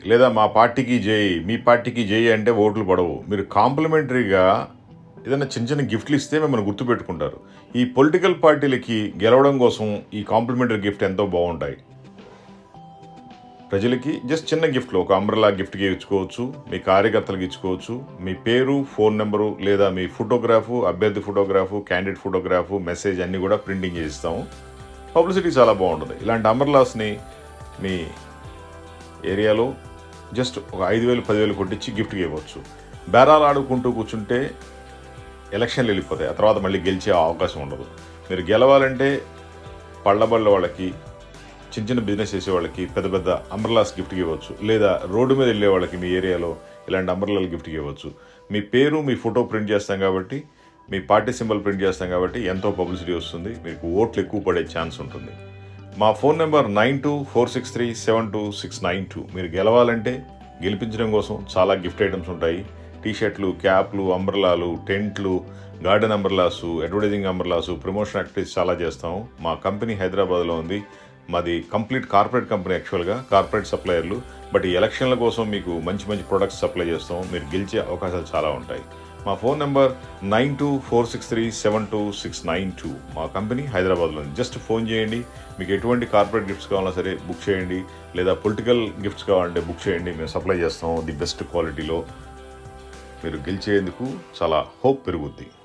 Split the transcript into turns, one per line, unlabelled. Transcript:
లేదా మా పార్టీకి జై మీ పార్టీకి జై అంటే ఓట్లు పడవు మీరు కాంప్లిమెంటరీగా ఏదైనా చిన్న చిన్న గిఫ్ట్లు ఇస్తే మిమ్మల్ని గుర్తుపెట్టుకుంటారు ఈ పొలిటికల్ పార్టీలకి గెలవడం కోసం ఈ కాంప్లిమెంటరీ గిఫ్ట్ ఎంతో బాగుంటాయి ప్రజలకి జస్ట్ చిన్న గిఫ్ట్లు ఒక అంబ్రలా గిఫ్ట్కి ఇచ్చుకోవచ్చు మీ కార్యకర్తలకు ఇచ్చుకోవచ్చు మీ పేరు ఫోన్ నెంబరు లేదా మీ ఫోటోగ్రాఫు అభ్యర్థి ఫోటోగ్రాఫు క్యాండిడేట్ ఫోటోగ్రాఫు మెసేజ్ అన్నీ కూడా ప్రింటింగ్ చేయిస్తాము పబ్లిసిటీ చాలా బాగుంటుంది ఇలాంటి అంబ్రలాస్ని మీ ఏరియాలో జస్ట్ ఒక ఐదు వేలు పదివేలు కొట్టించి గిఫ్ట్గా ఇవ్వచ్చు బేరాలు ఆడుకుంటూ కూర్చుంటే ఎలక్షన్లు వెళ్ళిపోతాయి ఆ తర్వాత మళ్ళీ గెలిచే అవకాశం ఉండదు మీరు గెలవాలంటే పళ్ళబళ్ళ వాళ్ళకి చిన్న చిన్న బిజినెస్ చేసే వాళ్ళకి పెద్ద పెద్ద అంబ్రలాస్ గిఫ్ట్కి ఇవ్వచ్చు లేదా రోడ్డు మీద వెళ్ళే వాళ్ళకి మీ ఏరియాలో ఇలాంటి అంబ్రలాలు గిఫ్ట్కి ఇవ్వచ్చు మీ పేరు మీ ఫోటో ప్రింట్ చేస్తాం కాబట్టి మీ పార్టీ సింబల్ ప్రింట్ చేస్తాం కాబట్టి ఎంతో పబ్లిసిటీ వస్తుంది మీకు ఓట్లు ఎక్కువ పడే ఛాన్స్ ఉంటుంది మా phone number nine two four six three seven two six nine two మీరు గెలవాలంటే గెలిపించడం కోసం చాలా గిఫ్ట్ ఐటమ్స్ ఉంటాయి టీషర్ట్లు క్యాప్లు అంబ్రలాలు టెంట్లు garden umbrellas advertising umbrellas promotion activities చాలా చేస్తాం మా కంపెనీ హైదరాబాద్లో ఉంది మాది కంప్లీట్ కార్పొరేట్ కంపెనీ యాక్చువల్గా కార్పొరేట్ సప్లయర్లు బట్ ఈ ఎలక్షన్ల కోసం మీకు మంచి మంచి ప్రొడక్ట్స్ సప్లై చేస్తాం మీరు గెలిచే అవకాశాలు చాలా ఉంటాయి మా phone number nine two four six three seven two six nine two మా కంపెనీ హైదరాబాద్లో ఉంది జస్ట్ ఫోన్ చేయండి మీకు ఎటువంటి కార్పొరేట్ గిఫ్ట్స్ కావాలన్నా సరే బుక్ చేయండి లేదా పొలిటికల్ గిఫ్ట్స్ కావాలంటే బుక్ చేయండి మేము సప్లై చేస్తాం ది బెస్ట్ క్వాలిటీలో మీరు గెలిచేందుకు చాలా హోప్ పెరుగుద్ది